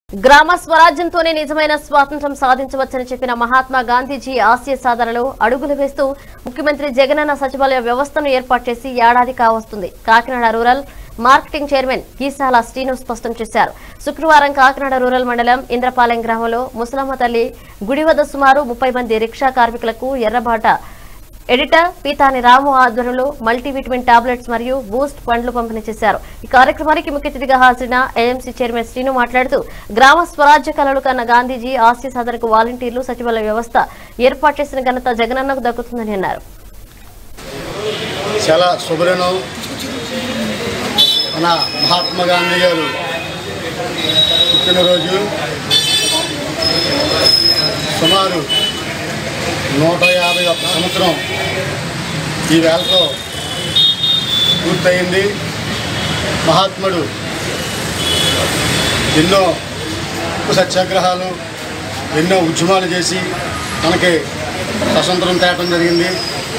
గ్రామ స్వరాజ్యంతోనే నిజమైన స్వాతంత్ర్యం సాధించవచ్చని చెప్పిన మహాత్మా గాంధీజీ ఆశయ సాధనలో అడుగులు వేస్తూ ముఖ్యమంత్రి జగనన్న సచివాలయ వ్యవస్థను ఏర్పాటు చేసి ఏడాది కావస్తుంది Kakinada rural marketing chairman Geesala Srinu స్పష్టం చేశారు శుక్రవారం కాకినాడ రూరల్ మండలం ఇంద్రపాలెం గ్రామంలో ముసలమ్మ తల్లి గుడి వద్ద సుమారు ముప్పై మంది రిక్షా కార్మికులకు ఎర్రబాట ఎడిటర్ పీతాని రాము ఆధ్వర్యంలో మల్టీవిటమిన్ టాబ్లెట్స్ మరియు బూస్ట్ పండ్లు పంపిణీ చేశారు ఈ కార్యక్రమానికి ముఖ్య అతిథిగా హాజరైన ఏఎంసీ చైర్మన్ శ్రీను మాట్లాడుతూ గ్రామ స్వరాజ్య కళలు కన్న గాంధీజీ ఆస్తి సాధనకు వాలంటీర్లు సచివాలయ వ్యవస్థ ఏర్పాటు చేసిన ఘనత జగనన్నకు దక్కుతుందని అన్నారు చాలా శుభ్రనం మన మహాత్మా గాంధీ గారు పుట్టినరోజు సుమారు నూట యాభై ఒక్క సంవత్సరం ఈ వేళతో పూర్తయింది మహాత్ముడు ఎన్నో ఉప్పు సత్యాగ్రహాలు ఎన్నో ఉద్యమాలు చేసి మనకి స్వతంత్రం తేవడం జరిగింది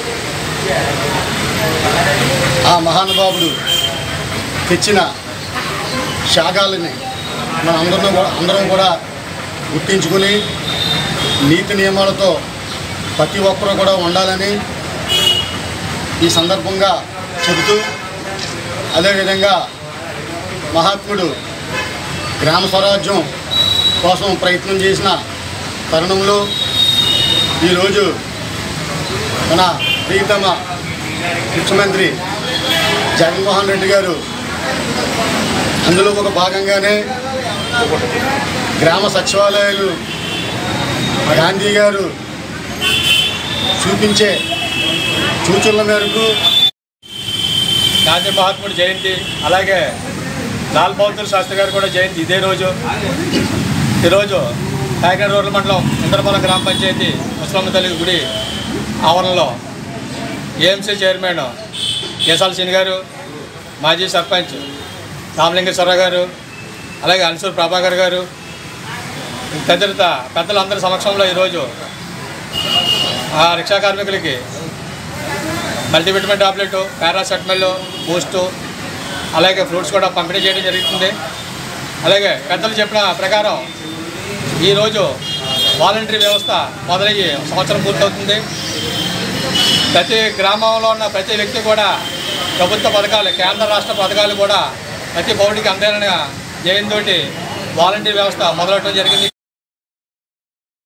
ఆ మహానుభావుడు తెచ్చిన శాగాలని మన అందరం కూడా అందరం కూడా గుర్తించుకుని నీతి నియమాలతో ప్రతి ఒక్కరూ కూడా ఉండాలని ఈ సందర్భంగా చెబుతూ అదేవిధంగా మహాత్ముడు గ్రామ స్వరాజ్యం కోసం ప్రయత్నం చేసిన తరుణంలో ఈరోజు మన ప్రీతమ ముఖ్యమంత్రి జగన్మోహన్ రెడ్డి గారు అందులో ఒక భాగంగానే గ్రామ సచివాలయాలు గాంధీ గారు చూపించే సూచనల మేరకు గాంధీ మహాత్ముడి జయంతి అలాగే లాల్ బహదూర్ శాస్త్రి గారు కూడా జయంతి ఇదే రోజు ఈరోజు కాకినాడ రూరల్ మండలం ఇంద్రపురం గ్రామ పంచాయతీ ముస్లమ్మ తల్లి గుడి ఆవరణలో ఏఎంసీ చైర్మన్ కేసాల సింగ్ గారు మాజీ సర్పంచ్ రామలింగేశ్వరరావు గారు అలాగే అన్సూర్ ప్రభాకర్ గారు తదితర పెద్దలందరి సమక్షంలో ఈరోజు ఆ రిక్షా కార్మికులకి మల్టీవిటమిన్ టాబ్లెట్ పారాసెటమాల్ బూస్టు అలాగే ఫ్రూట్స్ కూడా పంపిణీ చేయడం జరుగుతుంది అలాగే పెద్దలు చెప్పిన ప్రకారం ఈరోజు వాలంటరీ వ్యవస్థ మొదలయ్యి సంవత్సరం పూర్తవుతుంది ప్రతి గ్రామంలో ఉన్న ప్రతి వ్యక్తి కూడా ప్రభుత్వ పథకాలు కేంద్ర రాష్ట్ర పథకాలు కూడా ప్రతి పౌరుడికి అందాలని జయంతోటి వాలంటీర్ వ్యవస్థ మొదలవడం జరిగింది